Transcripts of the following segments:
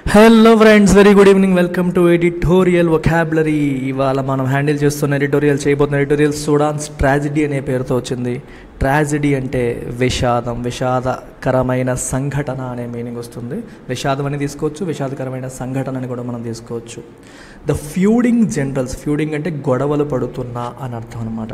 Hello friends very good evening welcome to editorial vocabulary ఇవాళ మనం handle చేస్తున్న editorial చేయబోతున్న ఎడిటోరియల్ సూడాన్స్ ట్రాజిడీ అనే పేరుతో వచ్చింది ట్రాజిడీ అంటే విషాదం విషాదకరమైన సంఘటన అనే మీనింగ్ వస్తుంది విషాదం అని తీసుకోవచ్చు విషాదకరమైన సంఘటన అని కూడా మనం తీసుకోవచ్చు ద ఫ్యూడింగ్ జనరల్స్ ఫ్యూడింగ్ అంటే గొడవలు పడుతున్నా అని అర్థం అనమాట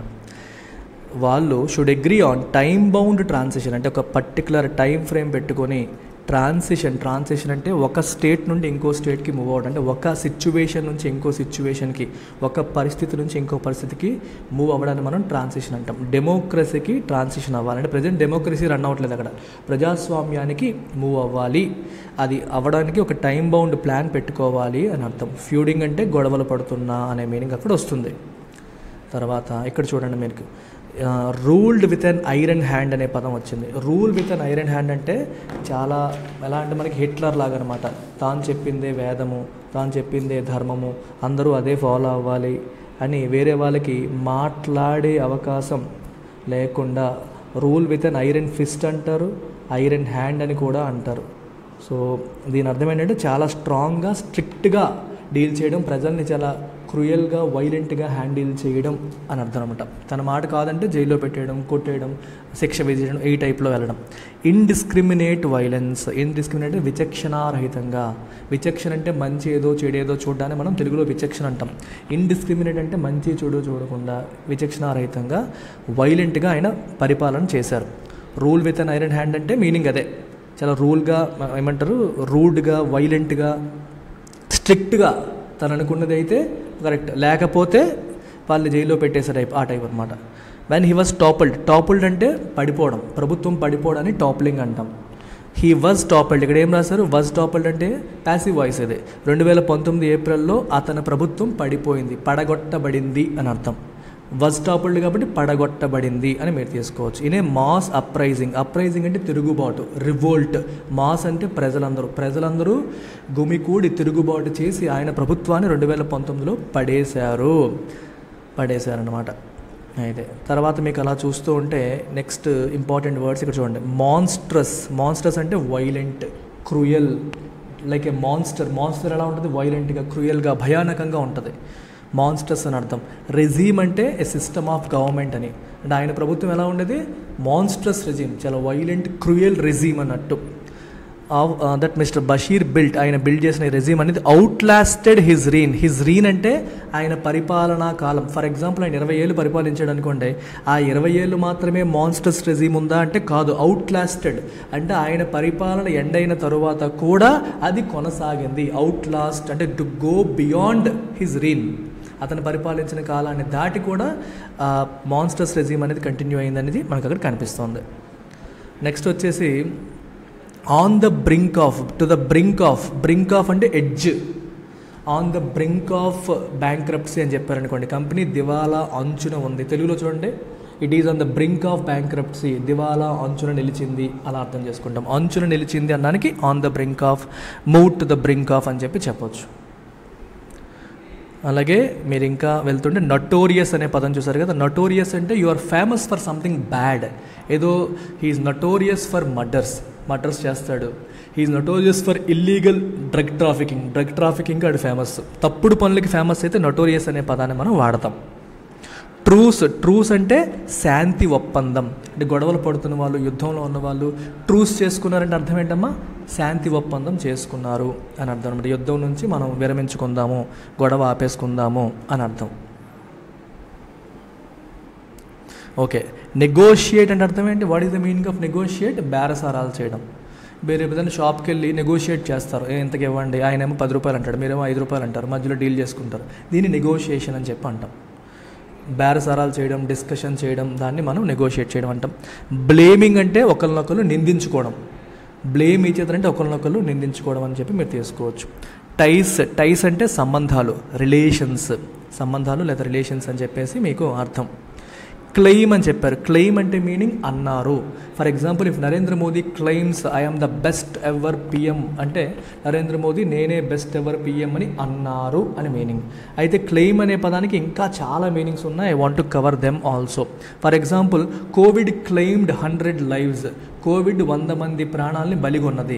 వాళ్ళు should agree on time bound transition అంటే ఒక పర్టికులర్ టైం ఫ్రేమ్ పెట్టుకొని ట్రాన్సిషన్ ట్రాన్సిషన్ అంటే ఒక స్టేట్ నుండి ఇంకో స్టేట్కి మూవ్ అవ్వడం అంటే ఒక సిచ్యువేషన్ నుంచి ఇంకో సిచ్యువేషన్కి ఒక పరిస్థితి నుంచి ఇంకో పరిస్థితికి మూవ్ అవ్వడాన్ని మనం ట్రాన్సిషన్ అంటాం డెమోక్రసీకి ట్రాన్సిషన్ అవ్వాలి అంటే ప్రజెంట్ డెమోక్రసీ రన్ అవ్వట్లేదు అక్కడ ప్రజాస్వామ్యానికి మూవ్ అవ్వాలి అది అవ్వడానికి ఒక టైం బౌండ్ ప్లాన్ పెట్టుకోవాలి అని అర్థం ఫ్యూడింగ్ అంటే గొడవలు పడుతున్నా అనే మీనింగ్ అక్కడ వస్తుంది తర్వాత ఇక్కడ చూడండి మీకు ruled with an iron hand అనే పదం వచ్చింది rule with an iron hand అంటే చాలా ఎలా అంటే మనకి హిట్లర్ లాగా అనమాట తాను చెప్పిందే వేదము తాను చెప్పిందే ధర్మము అందరూ అదే ఫాలో అవ్వాలి అని వేరే వాళ్ళకి మాట్లాడే అవకాశం లేకుండా rule with an iron fist అంటారు ఐరన్ హ్యాండ్ అని కూడా అంటారు సో దీని అర్థం ఏంటంటే చాలా స్ట్రాంగ్గా స్ట్రిక్ట్గా డీల్ చేయడం ప్రజల్ని చాలా క్రూయల్గా వైలెంట్గా హ్యాండిల్ చేయడం అని అర్థం అనమాట తన మాట కాదంటే జైల్లో పెట్టేయడం కొట్టేయడం శిక్ష విధించడం ఈ టైప్లో వెళ్ళడం ఇండిస్క్రిమినేట్ వైలెన్స్ ఇండిస్క్రిమినేట్ విచక్షణారహితంగా విచక్షణ అంటే మంచి ఏదో చెడు ఏదో చూడడాన్ని మనం తెలుగులో విచక్షణ అంటాం ఇండిస్క్రిమినేట్ అంటే మంచి చెడు చూడకుండా విచక్షణారహితంగా వైలెంట్గా ఆయన పరిపాలన చేశారు rule with an iron hand అంటే మీనింగ్ అదే చాలా రూల్గా ఏమంటారు రూడ్గా వైలెంట్గా స్ట్రిక్ట్గా తను అనుకున్నది అయితే కరెక్ట్ లేకపోతే వాళ్ళని జైల్లో పెట్టేసే టైప్ ఆ టైప్ అనమాట when he was toppled toppled అంటే పడిపోవడం ప్రభుత్వం పడిపోవడాన్ని టాప్లింగ్ అంటాం హీ వాజ్ టాపుల్డ్ ఇక్కడ ఏం రాశారు వాజ్ టాపుల్డ్ అంటే ప్యాసివ్ వాయిస్ ఇది రెండు వేల పంతొమ్మిది ఏప్రిల్లో అతని ప్రభుత్వం పడిపోయింది పడగొట్టబడింది అని అర్థం వజ్ టాపుల్డ్ కాబట్టి పడగొట్టబడింది అని మీరు తీసుకోవచ్చు ఇనే మాస్ అప్రైజింగ్ అప్రైజింగ్ అంటే తిరుగుబాటు రివోల్ట్ మాస్ అంటే ప్రజలందరూ ప్రజలందరూ గుమికూడి తిరుగుబాటు చేసి ఆయన ప్రభుత్వాన్ని రెండు వేల పంతొమ్మిదిలో పడేశారు పడేశారనమాట అయితే తర్వాత మీకు అలా చూస్తూ ఉంటే నెక్స్ట్ ఇంపార్టెంట్ వర్డ్స్ ఇక్కడ చూడండి మాన్స్ట్రస్ మాన్స్ట్రస్ అంటే violent cruel like a monster monster ఎలా ఉంటుంది వైలెంట్గా క్రూయల్గా భయానకంగా ఉంటుంది మాన్స్టర్స్ అని అర్థం రెజీమ్ అంటే ఏ సిస్టమ్ ఆఫ్ గవర్నమెంట్ అని అంటే ఆయన ప్రభుత్వం ఎలా ఉండేది మాన్స్ట్రస్ రెజీమ్ చాలా వైలెంట్ క్రూయల్ రెజీమ్ అన్నట్టు దట్ మిస్టర్ బషీర్ బిల్ట్ ఆయన బిల్డ్ చేసిన రెజీమ్ అనేది outlasted his reign his reign అంటే ఆయన పరిపాలనా కాలం ఫర్ ఎగ్జాంపుల్ ఆయన ఇరవై ఏళ్ళు పరిపాలించాడు అనుకోండి ఆ ఇరవై ఏళ్ళు మాత్రమే మాన్స్టర్స్ రెజీమ్ ఉందా అంటే కాదు అవుట్ లాస్టెడ్ అంటే ఆయన పరిపాలన ఎండ్ అయిన తరువాత కూడా అది కొనసాగింది అవుట్ లాస్ట్ అంటే to go beyond his reign అతను పరిపాలించిన కాలాన్ని దాటి కూడా మాన్స్టర్స్ రెజీమ్ అనేది కంటిన్యూ అయింది అనేది మనకు అక్కడ కనిపిస్తుంది నెక్స్ట్ వచ్చేసి on the brink of to the brink of brink of అంటే edge on the brink of bankruptcy అని చెప్పారనుకోండి కంపెనీ దివాలా అంచున ఉంది తెలుగులో చూడండి it is on the brink of bankruptcy దివాలా అంచున నిలిచింది అలా అర్థం చేసుకుంటాం అంచున నిలిచింది అనడానికి on the brink of move to the brink of అని చెప్పి చెప్పొచ్చు అలాగే మీరు ఇంకా వెళ్తుంటే నటోరియస్ అనే పదం చూసారు కదా నటోరియస్ అంటే you are famous for something bad ఏదో he's notorious for murders murders చేస్తాడు he's notorious for illegal drug trafficking drug trafficking అది ఫేమస్ తప్పుడు పనులకి ఫేమస్ అయితే నటోరియస్ అనే పదాన్ని మనం వాడతాం ట్రూస్ ట్రూస్ అంటే శాంతి ఒప్పందం అంటే గొడవలు పడుతున్న వాళ్ళు యుద్ధంలో ఉన్న వాళ్ళు ట్రూస్ చేసుకున్నారంటే అర్థం ఏంటమ్మా శాంతి ఒప్పందం చేసుకున్నారు అని అర్థం అనమాట యుద్ధం నుంచి మనం విరమించుకుందాము గొడవ ఆపేసుకుందాము అని అర్థం ఓకే నెగోషియేట్ అంటే అర్థం ఏంటి what is the meaning of negotiate బేరసారాలు చేయడం వేరే ఏదైనా షాప్కి వెళ్ళి నెగోషియేట్ చేస్తారు ఏ ఇంతకు ఇవ్వండి ఆయన ఏమో పది రూపాయలు అంటాడు మీరేమో ఐదు రూపాయలు అంటారు మధ్యలో డీల్ చేసుకుంటారు దీన్ని నెగోషియేషన్ అని చెప్పి అంటాం బేరసారాలు చేయడం డిస్కషన్ చేయడం దాన్ని మనం నెగోషియేట్ చేయడం అంటాం బ్లేమింగ్ అంటే ఒకరినొకరు నిందించుకోవడం బ్లేమ్ ఇచ్చేదంటే ఒకరినొకరు నిందించుకోవడం అని చెప్పి మీరు తీసుకోవచ్చు టైస్ టైస్ అంటే సంబంధాలు రిలేషన్స్ సంబంధాలు లేదా రిలేషన్స్ అని చెప్పేసి మీకు అర్థం క్లెయిమ్ అని చెప్పారు క్లెయిమ్ అంటే మీనింగ్ అన్నారు for example if Narendra Modi claims I'm the best ever PM అంటే నరేంద్ర మోదీ నేనే బెస్ట్ ఎవర్ పిఎం అని అన్నారు అని మీనింగ్ అయితే క్లెయిమ్ అనే పదానికి ఇంకా చాలా మీనింగ్స్ ఉన్నాయి I want to cover them also for example covid claimed hundred lives covid వంద మంది ప్రాణాలని బలిగొన్నది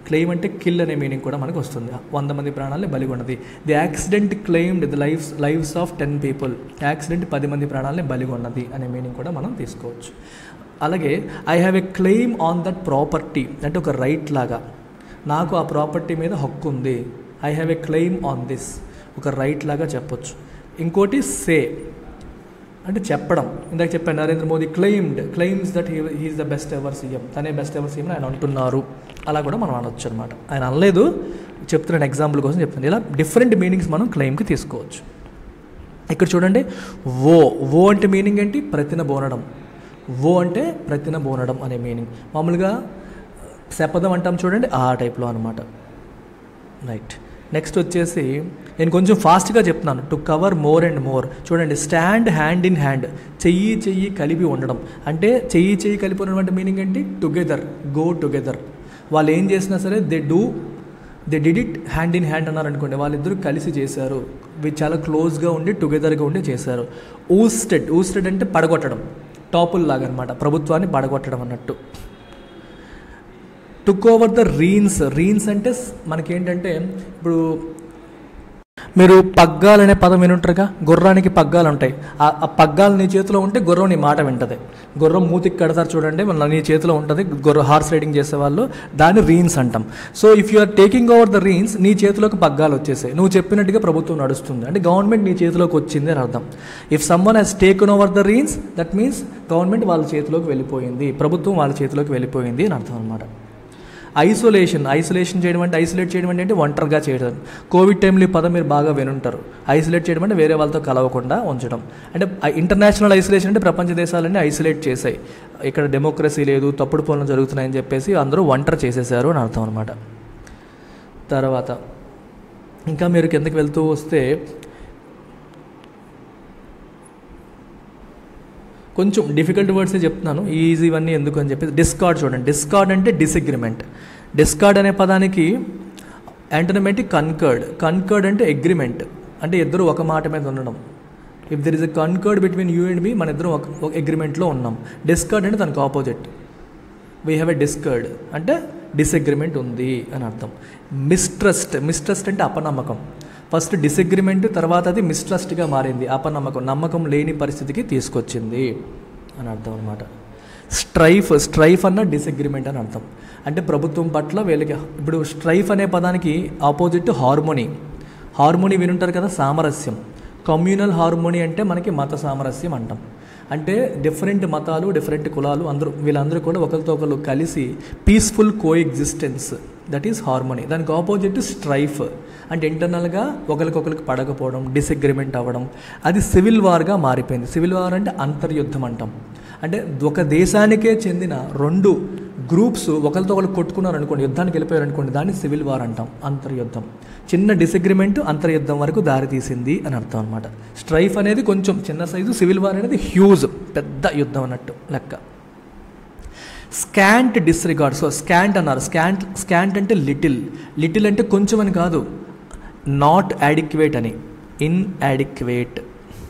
క్లెయిమ్ అంటే కిల్ అనే మీనింగ్ కూడా మనకు వస్తుంది వంద మంది ప్రాణాలని బలిగొన్నది the accident claimed the lifes lifes of ten people accident పది మంది ప్రాణాలని బలిగొన్నది అనే మీనింగ్ కూడా మనం తీసుకోవచ్చు అలాగే I have a claim on that property అంటే ఒక రైట్ లాగా నాకు ఆ ప్రాపర్టీ మీద హక్కు ఉంది I have a claim on this ఒక రైట్ లాగా చెప్పొచ్చు ఇంకోటి సే అంటే చెప్పడం ఇందాక చెప్పాను Narendra Modi claimed claims that he he is the best ever CM తనే బెస్ట్ ఎవర్ సీఎం ఆయన అంటున్నారు అలా కూడా మనం అనొచ్చు అనమాట ఆయన అనలేదు చెప్తున్నాను ఎగ్జాంపుల్ కోసం చెప్తాను ఇలా డిఫరెంట్ మీనింగ్స్ మనం క్లెయిమ్కి తీసుకోవచ్చు ఇక్కడ చూడండి ఓ ఓ అంటే మీనింగ్ ఏంటి ప్రతిన బోనడం ఓ అంటే ప్రతిన బోనడం అనే మీనింగ్ మామూలుగా శపథం అంటాం చూడండి ఆ టైప్లో అనమాట రైట్ నెక్స్ట్ వచ్చేసి నేను కొంచెం ఫాస్ట్గా చెప్తున్నాను to cover more and more చూడండి స్టాండ్ హ్యాండ్ ఇన్ హ్యాండ్ చెయ్యి చెయ్యి కలిపి ఉండడం అంటే చెయ్యి చెయ్యి కలిపి ఉండడం అంటే మీనింగ్ ఏంటి టుగెదర్ గో టుగెదర్ వాళ్ళు ఏం చేసినా సరే they do they did it hand in hand అన్నారు అనుకోండి వాళ్ళిద్దరూ కలిసి చేశారు వీళ్ళు చాలా క్లోజ్గా ఉండి టుగెదర్గా ఉండి చేశారు ఊస్టెడ్ ఊస్టెడ్ అంటే పడగొట్టడం టాపుల్ లాగా అనమాట ప్రభుత్వాన్ని పడగొట్టడం అన్నట్టు took over the reins reins అంటే స్- మనకేంటంటే ఇప్పుడు మీరు పగ్గాలు అనే పదం వినుంటారుగా గుర్రానికి పగ్గాలు ఉంటాయి ఆ ఆ పగ్గాలు నీ చేతిలో ఉంటే గుర్రం నీ మాట వింటది గుర్రం మూతికి కడతారు చూడండి మన నీ చేతిలో ఉంటుంది గుర్ర హార్స్ రైడింగ్ చేసేవాళ్ళు దాన్ని రీన్స్ అంటాం so if you are taking over the reins నీ చేతిలోకి పగ్గాలు వచ్చేసాయి నువ్వు చెప్పినట్టుగా ప్రభుత్వం నడుస్తుంది అంటే గవర్నమెంట్ నీ చేతిలోకి వచ్చింది అని అర్థం if someone has taken over the reins that means government వాళ్ళ చేతిలోకి వెళ్ళిపోయింది ప్రభుత్వం వాళ్ళ చేతిలోకి వెళ్ళిపోయింది అని అర్థం అనమాట ఐసోలేషన్ ఐసోలేషన్ చేయడం అంటే ఐసోలేట్ చేయడం అంటే ఏంటి? ఒంటరిగా చేయడం కోవిడ్ టైంలో ఈ పదం మీరు బాగా వినుంటారు ఐసోలేట్ చేయడం అంటే వేరే వాళ్ళతో కలవకుండా ఉంచడం అంటే ఇంటర్నేషనల్ ఐసోలేషన్ అంటే ప్రపంచ దేశాలన్నీ ఐసోలేట్ చేశాయి ఇక్కడ డెమోక్రసీ లేదు తప్పుడు పనులు జరుగుతున్నాయని చెప్పేసి అందరూ ఒంటరి చేసేసారు అని అర్థం అనమాట తర్వాత ఇంకా మీరు కిందకి వెళ్తూ వస్తే కొంచెం డిఫికల్ట్ వర్డ్సే చెప్తున్నాను ఈజీ ఇవన్నీ ఎందుకు అని చెప్పి డిస్కార్డ్ చూడండి డిస్కార్డ్ అంటే డిసగ్రిమెంట్ డిస్కార్డ్ అనే పదానికి యాంటనమేటి కన్కర్డ్ కన్కర్డ్ అంటే అగ్రిమెంట్ అంటే ఇద్దరు ఒక మాట మీద ఉండడం if there is a concord between you and me మన ఇద్దరం ఒక ఒక అగ్రిమెంట్లో ఉన్నాం డిస్కార్డ్ అంటే దానికి opposite we have a discord అంటే డిసగ్రిమెంట్ ఉంది అని అర్థం మిస్ట్రస్ట్ మిస్ట్రస్ట్ అంటే అపనమ్మకం ఫస్ట్ డిసగ్రిమెంట్ తర్వాత అది మిస్ట్రస్ట్గా మారింది అపనమ్మకం నమ్మకం లేని పరిస్థితికి తీసుకొచ్చింది అని అర్థం అనమాట స్ట్రైఫ్ స్ట్రైఫ్ అన్న డిసగ్రిమెంట్ అని అర్థం అంటే ప్రభుత్వం పట్ల వీళ్ళకి ఇప్పుడు స్ట్రైఫ్ అనే పదానికి ఆపోజిట్ హార్మోనీ హార్మోనీ వినుంటారు కదా సామరస్యం కమ్యూనల్ హార్మోనీ అంటే మనకి మత సామరస్యం అంటాం అంటే డిఫరెంట్ మతాలు డిఫరెంట్ కులాలు అందరూ వీళ్ళందరూ కూడా ఒకరితో ఒకరు కలిసి peaceful coexistence that is harmony దానికి ఆపోజిట్ స్ట్రైఫ్ అంటే ఇంటర్నల్గా ఒకరికొకరికి పడకపోవడం డిసగ్రిమెంట్ అవ్వడం అది సివిల్ వార్గా మారిపోయింది సివిల్ వార్ అంటే అంతర్యుద్ధం అంటాం అంటే ఒక దేశానికే చెందిన రెండు గ్రూప్స్ ఒకరితో ఒకరు కొట్టుకున్నారు అనుకోండి యుద్ధానికి వెళ్ళిపోయారు అనుకోండి దాన్ని సివిల్ వార్ అంటాం అంతర్యుద్ధం చిన్న డిసగ్రిమెంట్ అంతర్యుద్ధం వరకు దారితీసింది అని అర్థం అనమాట స్ట్రైఫ్ అనేది కొంచెం చిన్న సైజు సివిల్ వార్ అనేది హ్యూజ్ పెద్ద యుద్ధం అన్నట్టు లెక్క స్కాంట్ డిస్రిగార్డ్ సో స్కాంట్ అన్నారు స్కాంట్ స్కాంట్ అంటే లిటిల్ లిటిల్ అంటే కొంచెం అని కాదు నాట్ యాడిక్వేట్ అని inadequate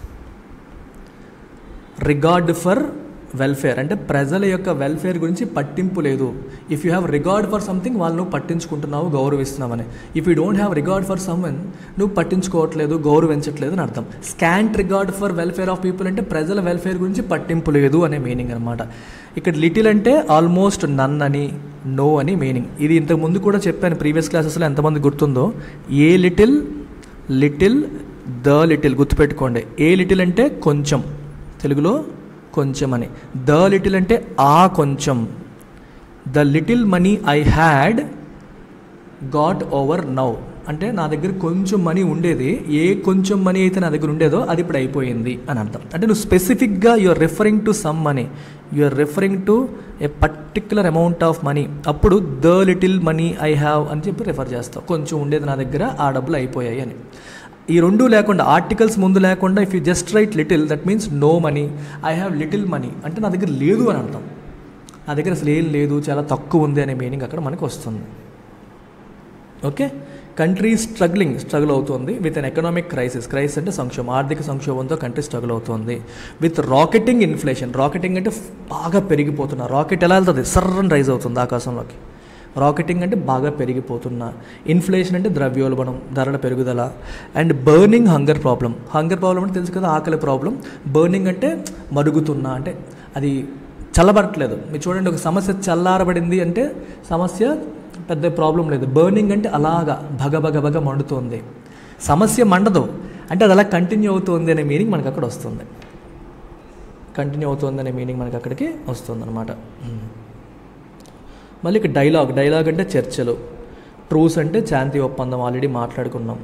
regard for welfare అంటే ప్రజల యొక్క వెల్ఫేర్ గురించి పట్టింపు లేదు if you have regard for something వాళ్ళు నువ్వు పట్టించుకుంటున్నావు గౌరవిస్తున్నామని if you don't have regard for someone నువ్వు పట్టించుకోవట్లేదు గౌరవించట్లేదు అని అర్థం scant regard for welfare of people అంటే ప్రజల వెల్ఫేర్ గురించి పట్టింపు లేదు అనే మీనింగ్ అనమాట ఇక్కడ లిటిల్ అంటే ఆల్మోస్ట్ నన్ అని నో అని మీనింగ్ ఇది ఇంతకు ముందు కూడా చెప్పాను ప్రీవియస్ క్లాసెస్లో ఎంతమంది గుర్తుందో a little little the little గుర్తుపెట్టుకోండి ఏ లిటిల్ అంటే కొంచెం తెలుగులో కొంచెం అని ద లిటిల్ అంటే ఆ కొంచెం the little money I had got over now అంటే నా దగ్గర కొంచెం మనీ ఉండేది ఏ కొంచెం మనీ అయితే నా దగ్గర ఉండేదో అది ఇప్పుడు అయిపోయింది అని అర్థం అంటే నువ్వు స్పెసిఫిక్గా you're referring to some money you're referring to a particular amount of money అప్పుడు the little money I have అని చెప్పి రిఫర్ చేస్తావు కొంచెం ఉండేది నా దగ్గర ఆ డబ్బులు అయిపోయాయి అని ఈ రెండు లేకుండా ఆర్టికల్స్ ముందు లేకుండా if you just write little that means no money I have little money అంటే నా దగ్గర లేదు అని అర్థం నా దగ్గర అసలు ఏం లేదు చాలా తక్కువ ఉంది అనే మీనింగ్ అక్కడ మనకు వస్తుంది ఓకే కంట్రీ స్ట్రగ్లింగ్ స్ట్రగుల్ అవుతుంది with an economic crisis crisis అంటే సంక్షోభం ఆర్థిక సంక్షోభంతో కంట్రీ స్ట్రగుల్ అవుతుంది విత్ రాకెటింగ్ ఇన్ఫ్లేషన్ రాకెటింగ్ అంటే బాగా పెరిగిపోతున్న రాకెట్ ఎలా వెళ్తుంది సర్రన్ రైజ్ అవుతుంది ఆకాశంలోకి రాకెటింగ్ అంటే బాగా పెరిగిపోతున్న ఇన్ఫ్లేషన్ అంటే ద్రవ్యోల్బణం ధరల పెరుగుదల and burning hunger problem hunger problem అంటే తెలుసు కదా ఆకలి ప్రాబ్లం బర్నింగ్ అంటే మరుగుతున్న అంటే అది చల్లబడట్లేదు మీరు చూడండి ఒక సమస్య చల్లారబడింది అంటే సమస్య పెద్ద ప్రాబ్లం లేదు బర్నింగ్ అంటే అలాగా భగ భగ భగ మండుతోంది సమస్య మండదు అంటే అది అలా కంటిన్యూ అవుతుంది అనే మీనింగ్ మనకు అక్కడ వస్తుంది కంటిన్యూ అవుతుంది అనే మీనింగ్ మనకి అక్కడికి వస్తుంది అనమాట మళ్ళీ ఇక్కడ డైలాగ్ డైలాగ్ అంటే చర్చలు ట్రూస్ అంటే శాంతి ఒప్పందం ఆల్రెడీ మాట్లాడుకున్నాం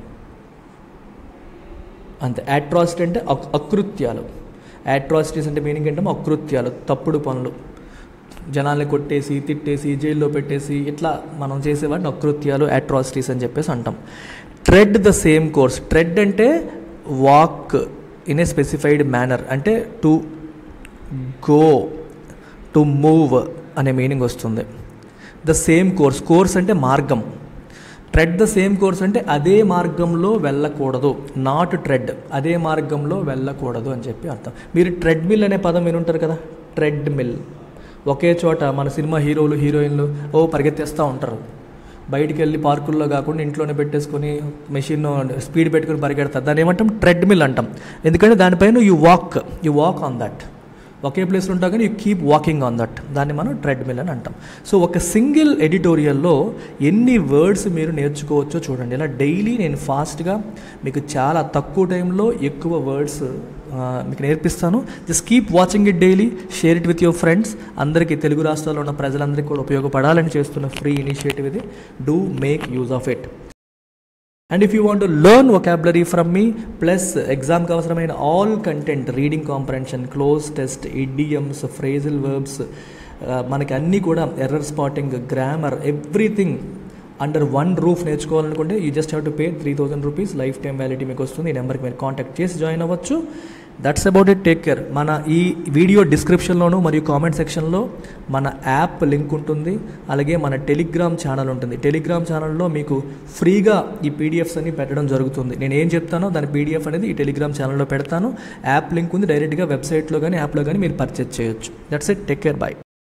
అంతే యాట్రాసిటీ అంటే అక్- అకృత్యాలు యాట్రాసిటీస్ అంటే మీనింగ్ ఏంటో అకృత్యాలు తప్పుడు పనులు జనాల్ని కొట్టేసి తిట్టేసి జైల్లో పెట్టేసి ఇట్లా మనం చేసే వాటిని అకృత్యాలు యాట్రాసిటీస్ అని చెప్పేసి అంటాం tread the same course tread అంటే walk in a specified manner అంటే టు గో టు మూవ్ అనే మీనింగ్ వస్తుంది ద సేమ్ కోర్స్ కోర్స్ అంటే మార్గం ట్రెడ్ ద సేమ్ కోర్స్ అంటే అదే మార్గంలో వెళ్ళకూడదు నాట్ ట్రెడ్ అదే మార్గంలో వెళ్ళకూడదు అని చెప్పి అర్థం మీరు ట్రెడ్ మిల్ అనే పదం వినుంటారు కదా ట్రెడ్ మిల్ ఒకే చోట మన సినిమా హీరోలు హీరోయిన్లు ఓ పరిగెత్తేస్తూ ఉంటారు బయటికి వెళ్ళి పార్కుల్లో కాకుండా ఇంట్లోనే పెట్టేసుకొని మెషిన్ స్పీడ్ పెట్టుకుని పరిగెడతారు దాన్ని ఏమంటాం ట్రెడ్ మిల్ అంటాం ఎందుకంటే దానిపైన you walk you walk on that ఒకే ప్లేస్లో ఉంటాం కానీ you keep walking on that దాన్ని మనం ట్రెడ్మిల్ అని అంటాం సో ఒక సింగిల్ ఎడిటోరియల్లో ఎన్ని వర్డ్స్ మీరు నేర్చుకోవచ్చో చూడండి ఇలా డైలీ నేను ఫాస్ట్గా మీకు చాలా తక్కువ టైంలో ఎక్కువ వర్డ్స్ మీకు నేర్పిస్తాను just keep watching it daily share it with your friends అందరికీ తెలుగు రాష్ట్రాల్లో ఉన్న ప్రజలందరికీ కూడా ఉపయోగపడాలని చేస్తున్న ఫ్రీ ఇనిషియేటివ్ ఇది do make use of it and if you want to learn vocabulary from మీ ప్లస్ ఎగ్జామ్కి అవసరమైన all content reading comprehension cloze test idioms phrasal verbs మనకి అన్నీ కూడా error spotting grammar everything under one roof నేర్చుకోవాలనుకుంటే you just have to pay three thousand rupees life time validity మీకు వస్తుంది ఈ నెంబర్కి మీరు కాంటాక్ట్ చేసి జాయిన్ అవ్వచ్చు that's about it take care మన ఈ వీడియో డిస్క్రిప్షన్లోను మరియు కామెంట్ సెక్షన్లో మన యాప్ లింక్ ఉంటుంది అలాగే మన టెలిగ్రామ్ ఛానల్ ఉంటుంది టెలిగ్రామ్ ఛానల్లో మీకు ఫ్రీగా ఈ పీడిఎఫ్స్ అన్ని పెట్టడం జరుగుతుంది నేను ఏం చెప్తానో దాని పీడిఎఫ్ అనేది ఈ టెలిగ్రామ్ ఛానల్లో పెడతాను యాప్ లింక్ ఉంది డైరెక్ట్గా వెబ్సైట్లో కానీ యాప్లో కానీ మీరు పర్చేజ్ చేయొచ్చు that's it take care by